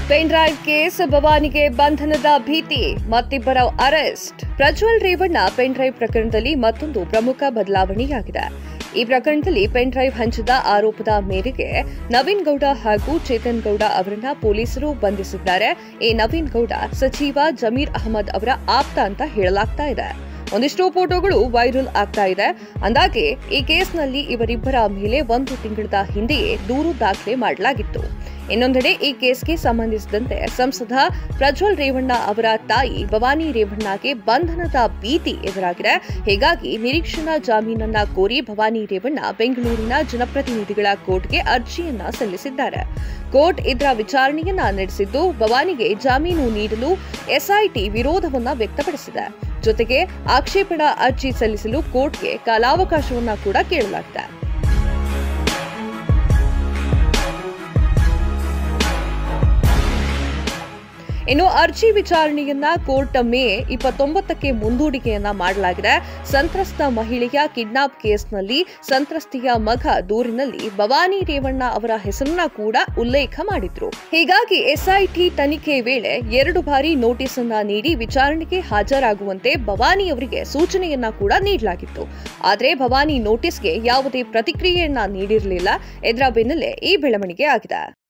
pen drive case ಭವಾನಿಗೆ ಬಂಧನದ ಭೀತಿ ಮತ್ತಿಬ್ಬರ arrest Prajwal Revanna pen drive ಪ್ರಕರಣದಲ್ಲಿ ಮತ್ತೊಂದು ಪ್ರಮುಖ ಬದಲಾವಣೆಯಾಗಿದೆ ಈ ಪ್ರಕರಣದಲ್ಲಿ ಪೆನ್ ಡ್ರೈವ್ ಹಂಚಿದ ಆರೋಪದ ಮೇರೆಗೆ ನವೀನ್ ಗೌಡ ಹಾಗೂ ಚೇತನ್ ಗೌಡ ಅವರನ್ನ ಪೊಲೀಸರು ಬಂಧಿಸಿದ್ದಾರೆ ಈ ನವೀನ್ ಗೌಡ ಸಚಿವ ಜಮೀರ್ ಅಹಮದ್ ಅವರ ಆಪ್ತ ಅಂತ ಹೇಳಲಾಗ್ತಾ ಇದೆ ಒಂದಿಷ್ಟು ಫೋಟೋಗಳು ವೈರಲ್ ಆಗ್ತಾ ಇದೆ ಅಂದಾಗೆ ಈ ಕೇಸ್ನಲ್ಲಿ ಇವರಿಬ್ಬರ ಮೇಲೆ ಒಂದು ತಿಂಗಳ ಹಿಂದೆಯೇ ದೂರು ದಾಖಲೆ ಮಾಡಲಾಗಿತ್ತು ಇನ್ನೊಂದೆಡೆ ಈ ಕೇಸ್ಗೆ ಸಂಬಂಧಿಸಿದಂತೆ ಸಂಸದ ಪ್ರಜ್ವಲ್ ರೇವಣ್ಣ ಅವರ ತಾಯಿ ಭವಾನಿ ರೇವಣ್ಣಗೆ ಬಂಧನದ ಭೀತಿ ಎದುರಾಗಿದೆ ಹೀಗಾಗಿ ನಿರೀಕ್ಷಣಾ ಜಾಮೀನನ್ನ ಕೋರಿ ಭವಾನಿ ರೇವಣ್ಣ ಬೆಂಗಳೂರಿನ ಜನಪ್ರತಿನಿಧಿಗಳ ಕೋರ್ಟ್ಗೆ ಅರ್ಜಿಯನ್ನ ಸಲ್ಲಿಸಿದ್ದಾರೆ ಕೋರ್ಟ್ ಇದರ ವಿಚಾರಣೆಯನ್ನ ನಡೆಸಿದ್ದು ಭವಾನಿಗೆ ಜಾಮೀನು ನೀಡಲು ಎಸ್ಐಟಿ ವಿರೋಧವನ್ನ ವ್ಯಕ್ತಪಡಿಸಿದೆ ಜೊತೆಗೆ ಆಕ್ಷೇಪಣಾ ಅರ್ಜಿ ಸಲ್ಲಿಸಲು ಕೋರ್ಟ್ಗೆ ಕಾಲಾವಕಾಶವನ್ನ ಕೂಡ ಕೇಳಲಾಗಿದೆ ಇನ್ನು ಅರ್ಜಿ ವಿಚಾರಣೆಯನ್ನ ಕೋರ್ಟ್ ಮೇ ಇಪ್ಪತ್ತೊಂಬತ್ತಕ್ಕೆ ಮುಂದೂಡಿಕೆಯನ್ನ ಮಾಡಲಾಗಿದೆ ಸಂತ್ರಸ್ತ ಮಹಿಳೆಯ ಕಿಡ್ನಾಪ್ ಕೇಸ್ನಲ್ಲಿ ಸಂತ್ರಸ್ತೆಯ ಮಗ ದೂರಿನಲ್ಲಿ ಭವಾನಿ ರೇವಣ್ಣ ಅವರ ಹೆಸರನ್ನ ಕೂಡ ಉಲ್ಲೇಖ ಮಾಡಿದ್ರು ಹೀಗಾಗಿ ಎಸ್ಐಟಿ ತನಿಖೆ ವೇಳೆ ಎರಡು ಬಾರಿ ನೋಟಿಸ್ ಅನ್ನ ನೀಡಿ ವಿಚಾರಣೆಗೆ ಹಾಜರಾಗುವಂತೆ ಭವಾನಿ ಅವರಿಗೆ ಸೂಚನೆಯನ್ನ ಕೂಡ ನೀಡಲಾಗಿತ್ತು ಆದರೆ ಭವಾನಿ ನೋಟಿಸ್ಗೆ ಯಾವುದೇ ಪ್ರತಿಕ್ರಿಯೆಯನ್ನ ನೀಡಿರಲಿಲ್ಲ ಇದರ ಬೆನ್ನಲ್ಲೇ ಈ ಬೆಳವಣಿಗೆ ಆಗಿದೆ